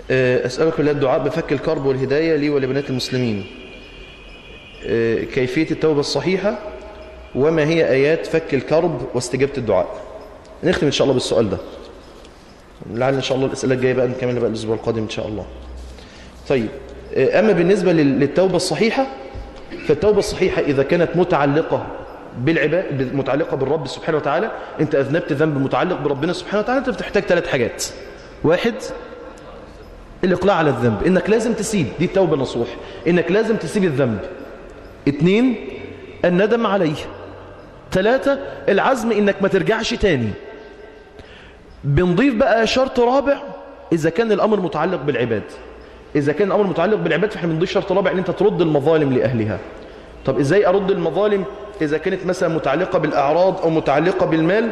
أسألك الله الدعاء بفك الكرب والهداية لي ولبنات المسلمين كيفية التوبة الصحيحة وما هي آيات فك الكرب واستجابة الدعاء نختم إن شاء الله بالسؤال ده لعل إن شاء الله الأسئلة الجاية بقى نكمل بقى الأسبوع القادم إن شاء الله طيب أما بالنسبة للتوبة الصحيحة فالتوبة الصحيحة إذا كانت متعلقة بالعباد متعلقة بالرب سبحانه وتعالى أنت أذنبت ذنب متعلق بربنا سبحانه وتعالى أنت بتحتاج ثلاث حاجات واحد الإقلاع على الذنب إنك لازم تسيب دي التوبة النصوح إنك لازم تسيب الذنب اثنين الندم عليه ثلاثة العزم إنك ما ترجعش تاني بنضيف بقى شرط رابع إذا كان الأمر متعلق بالعباد إذا كان الأمر متعلق بالعباد فإحنا بنضيف شرط رابع إن أنت ترد المظالم لأهلها طب إزاي أرد المظالم إذا كانت مثلا متعلقة بالأعراض أو متعلقة بالمال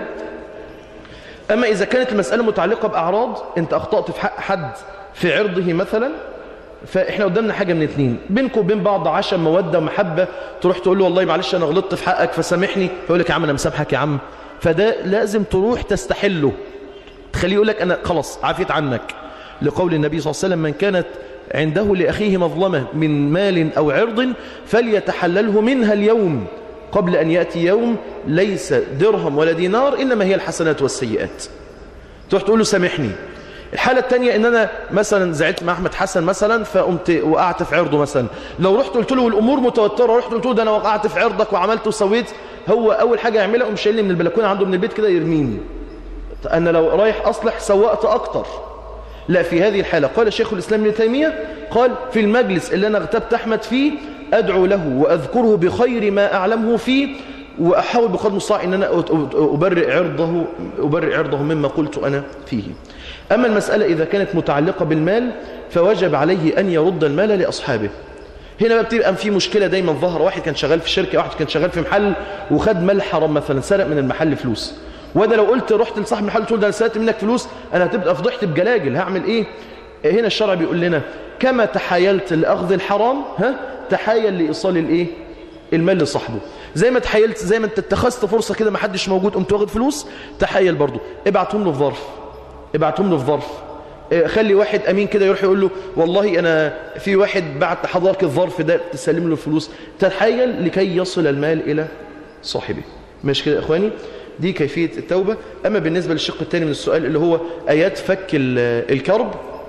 أما إذا كانت المسألة متعلقة بأعراض أنت أخطأت في حق حد في عرضه مثلا فإحنا قدامنا حاجة من اتنين بينكم وبين بعض عشم مودة ومحبة تروح تقول له والله معلش أنا غلطت في حقك فسامحني فيقول لك يا عم أنا مسامحك يا عم فده لازم تروح تستحله تخليه يقول لك أنا خلاص عافيت عنك لقول النبي صلى الله عليه وسلم من كانت عنده لأخيه مظلمة من مال أو عرض فليتحلله منها اليوم قبل أن يأتي يوم ليس درهم ولا دينار إنما هي الحسنات والسيئات تروح تقول له سامحني الحالة الثانية ان انا مثلا زعلت مع احمد حسن مثلا فقمت وقعت في عرضه مثلا لو رحت قلت له والامور متوترة رحت قلت له ده انا وقعت في عرضك وعملت وسويت هو اول حاجة يعملها قوم شايلني من البلكونة عنده من البيت كده يرميني انا لو رايح اصلح سوقت اكتر لا في هذه الحالة قال شيخ الاسلام ابن تيمية قال في المجلس اللي انا اغتبت احمد فيه ادعو له واذكره بخير ما اعلمه فيه واحاول بقدر المستطاع ان انا ابرئ عرضه ابرئ عرضه مما قلت انا فيه أما المسألة إذا كانت متعلقة بالمال فوجب عليه أن يرد المال لأصحابه هنا بقى بتبقى في مشكلة دايما ظهر واحد كان شغال في شركة واحد كان شغال في محل وخد مال حرام مثلا سرق من المحل فلوس وانا لو قلت رحت لصاحب المحل تقول ده انا سرقت منك فلوس انا هتبقى فضحت بجلاجل هعمل ايه هنا الشرع بيقول لنا كما تحايلت لاخذ الحرام ها تحايل لايصال الايه المال لصاحبه زي ما تحايلت زي ما انت اتخذت فرصه كده ما حدش موجود قمت واخد فلوس تحايل برضه ابعتهم له في ظرف ابعتهم له في ظرف خلي واحد امين كده يروح يقول له والله انا في واحد بعت حضرتك الظرف ده تسلم له الفلوس تتحايل لكي يصل المال الى صاحبه مش كده يا اخواني دي كيفيه التوبه اما بالنسبه للشق الثاني من السؤال اللي هو ايات فك الكرب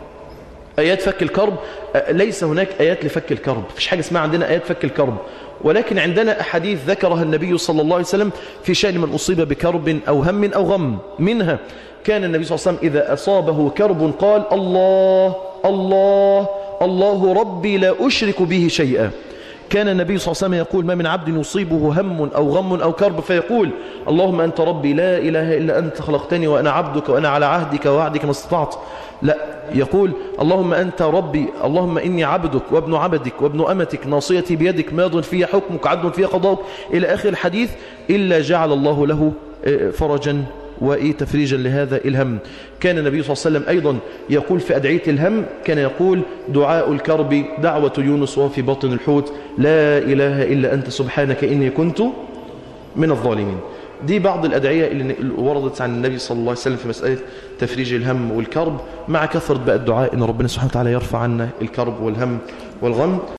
ايات فك الكرب ليس هناك ايات لفك الكرب مفيش حاجه اسمها عندنا ايات فك الكرب ولكن عندنا أحاديث ذكرها النبي صلى الله عليه وسلم في شأن من أصيب بكرب أو هم أو غم منها كان النبي صلى الله عليه وسلم إذا أصابه كرب قال الله الله الله ربي لا أشرك به شيئا كان النبي صلى الله عليه وسلم يقول ما من عبد يصيبه هم أو غم أو كرب فيقول اللهم أنت ربي لا إله إلا أنت خلقتني وأنا عبدك وأنا على عهدك ووعدك ما استطعت لا يقول اللهم أنت ربي اللهم إني عبدك وابن عبدك وابن أمتك ناصيتي بيدك ماض في حكمك عدل في قضاءك إلى آخر الحديث إلا جعل الله له فرجا وإيه تفريجا لهذا الهم كان النبي صلى الله عليه وسلم أيضا يقول في أدعية الهم كان يقول دعاء الكرب دعوة يونس وهو في بطن الحوت لا إله إلا أنت سبحانك إني كنت من الظالمين دي بعض الأدعية اللي وردت عن النبي صلى الله عليه وسلم في مسألة تفريج الهم والكرب مع كثرة بقى الدعاء إن ربنا سبحانه وتعالى يرفع عنا الكرب والهم والغم